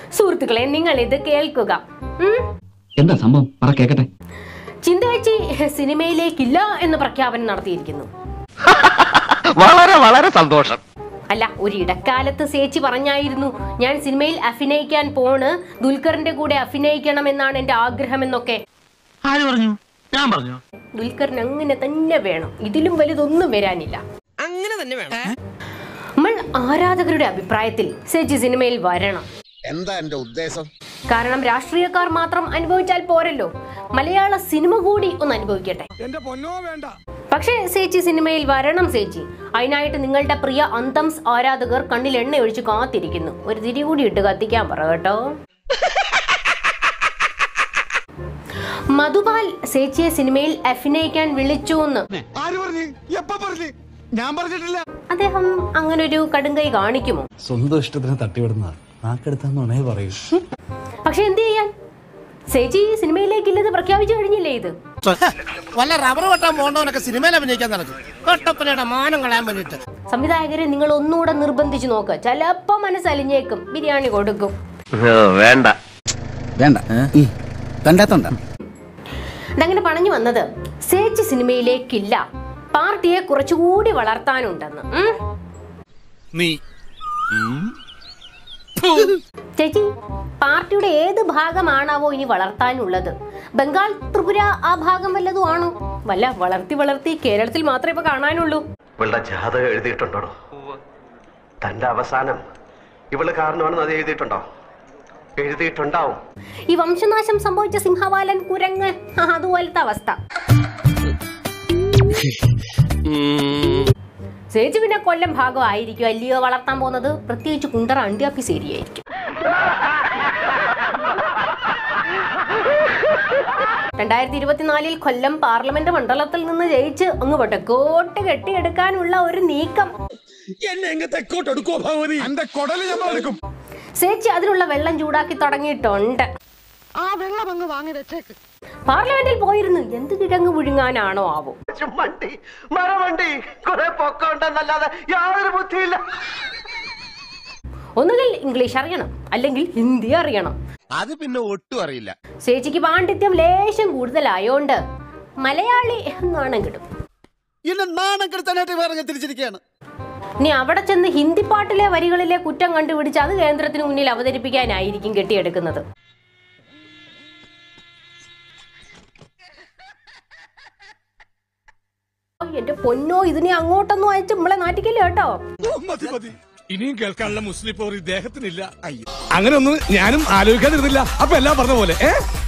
സുഹൃത്തുക്കളെ നിങ്ങൾ ഇത് കേൾക്കുക ഉം? എന്താ സംഭവം പറ കേക്കട്ടെ ചിന്തേച്ചി സിനിമയിലേക്കില്ല എന്ന് പ്രഖ്യാപനം നടത്തിയിരിക്കുന്നു വളരെ വളരെ സന്തോഷം അല്ല ഒരു ഇടക്കാലത്ത് സേച്ചി പറഞ്ഞായിരുന്നു ഞാൻ സിനിമയിൽ അഭിനയിക്കാൻ പോണ് ദുൽഖറിന്റെ കൂടെ അഭിനയിക്കണമെന്നാണ് എന്റെ ആഗ്രഹമെന്നൊക്കെ ആര് പറഞ്ഞു ഞാൻ പറഞ്ഞു ദുൽഖറിന് അങ്ങനെ തന്നെ വേണം ഇതിലും വലുതൊന്നും വരാനില്ല അങ്ങനെ തന്നെ വേണം നമ്മൾ ആരാധകരുടെ അഭിപ്രായത്തിൽ സേച്ചി സിനിമയിൽ വരണം എന്താ എന്റെ ഉദ്ദേശം കാരണം രാഷ്ട്രീയക്കാർ മാത്രം അനുഭവിച്ചാൽ പോരല്ലോ മലയാള സിനിമ കൂടി ഒന്ന് അനുഭവിക്കട്ടെ പക്ഷേ സേച്ചി സിനിമയിൽ വരണം സേച്ചി അതിനായിട്ട് നിങ്ങളുടെ പ്രിയ അന്തംസ് ആരാധകർ കണ്ണിൽ എണ്ണ ഒഴിച്ച് കാത്തിരിക്കുന്നു ഒരു തിരി കൂടി ഇട്ട് കത്തിക്കാൻ പറ കേട്ടോ മധുപാൽ സേച്ചിയെ സിനിമയിൽ അഭിനയിക്കാൻ വിളിച്ചു എന്ന് ആര് പറഞ്ഞു എപ്പ പറഞ്ഞു ഞാൻ പറഞ്ഞിട്ടില്ല അദ്ദേഹം അങ്ങനൊരു കടുങ്കൈ കാണിക്കുമോ സ്വന്തം ഇഷ്ടത്തിന് തട്ടിവിടുന്ന നാക്കെടുത്താന്നുണേ പറയൂ പക്ഷെ എന്ത് ചെയ്യാൻ സേച്ചി സിനിമയിലേക്കില്ലെന്ന് പ്രഖ്യാപിച്ചു കഴിഞ്ഞില്ലേ ഇത് വല്ല റബ്ബർ വെട്ടാൻ പോകണ്ടവനൊക്കെ സിനിമയിൽ അഭിനയിക്കാൻ നടക്കും കട്ടപ്പനയുടെ മാനം കളയാൻ വേണ്ടിട്ട് സംവിധായകരെ നിങ്ങൾ ഒന്നുകൂടെ നിർബന്ധിച്ചു നോക്ക് ചിലപ്പോ മനസ്സലിഞ്ഞേക്കും ബിരിയാണി കൊടുക്കും വേണ്ട വേണ്ട കണ്ടാത്തോണ്ട അതങ്ങനെ പറഞ്ഞു വന്നത് സേച്ചി സിനിമയിലേക്കില്ല പാർട്ടിയെ കുറച്ചുകൂടി വളർത്താനുണ്ടെന്ന് ഉം. നീ ചേച്ചി പാർട്ടിയുടെ ഏത് ഭാഗമാണാവോ ഇനി വളർത്താനുള്ളത് ബംഗാൾ ത്രിപുര ആ ഭാഗം വല്ലതും ആണോ വല്ല വളർത്തി വളർത്തി കേരളത്തിൽ മാത്രമേ ഇപ്പൊ കാണാനുള്ളൂ ഇവളുടെ ജാതകം എഴുതിയിട്ടുണ്ടോ തന്റെ അവസാനം ഇവള് കാരണമാണെന്ന് അത് എഴുതിയിട്ടുണ്ടോ എഴുതിയിട്ടുണ്ടാവും ഈ വംശനാശം സംഭവിച്ച സിംഹവാലൻ കുരങ്ങ് ആ, അതുപോലത്തെ അവസ്ഥ ചേച്ചി പിന്നെ കൊല്ലം ഭാഗമായിരിക്കും അല്ലയോ വളർത്താൻ പോകുന്നത് പ്രത്യേകിച്ച് കുണ്ടറ അണ്ടിയാപ്പീസ് ഏരിയ ആയിരിക്കും രണ്ടായിരത്തി ഇരുപത്തിനാലിൽ കൊല്ലം പാർലമെന്റ് മണ്ഡലത്തിൽ നിന്ന് ജയിച്ച് അങ്ങ് വടക്കോട്ട് കെട്ടിയെടുക്കാനുള്ള ഒരു നീക്കം എന്നെ എങ്ങ തെക്കോട്ട് എടുക്കോ ഭഗവതി എന്റെ കൊടല് ഞമ്മൾ എടുക്കും ചേച്ചി അതിനുള്ള വെള്ളം ചൂടാക്കി തുടങ്ങിയിട്ടുണ്ട് ആ വെള്ളം അങ്ങ് വാങ്ങി വെച്ചേക്ക് പാർലമെന്റിൽ പോയിരുന്നു എന്ത് കിഴങ്ങ് പുഴുങ്ങാനാണോ ആവോ മണ്ടി മരമണ്ടി കുറെ പൊക്കമുണ്ടെന്നല്ലാതെ യാതൊരു ബുദ്ധിയില്ല ഒന്നുകിൽ ഇംഗ്ലീഷ് അറിയണം അല്ലെങ്കിൽ ഹിന്ദി അറിയണം അത് പിന്നെ ഒട്ടും അറിയില്ല ചേച്ചിക്ക് പാണ്ഡിത്യം ലേശം കൂടുതലായോണ്ട് മലയാളി എന്നാണ് കിട്ടും എന്നെ നാണം കെടുത്താനായിട്ട് വേറെ ഞാൻ തിരിച്ചിരിക്കുകയാണ് ഇനി അവിടെ ചെന്ന് ഹിന്ദി പാട്ടിലെ വരികളിലെ കുറ്റം കണ്ടുപിടിച്ച് അത് കേന്ദ്രത്തിന് മുന്നിൽ അവതരിപ്പിക്കാനായിരിക്കും കെട്ടിയെടുക്കുന്നത് എന്റെ പൊന്നോ ഇതിനെ അങ്ങോട്ടൊന്നും അയച്ച് നമ്മളെ നാട്ടിക്കല്ലേ കേട്ടോ മതി മതി ഇനിയും കേൾക്കാനുള്ള മുസ്ലിം പോർ ഇദ്ദേഹത്തിനില്ല അങ്ങനെ ഒന്നും ഞാനും ആലോചിക്കാതിരുന്നില്ല അപ്പൊ എല്ലാം പറഞ്ഞ പോലെ ഏ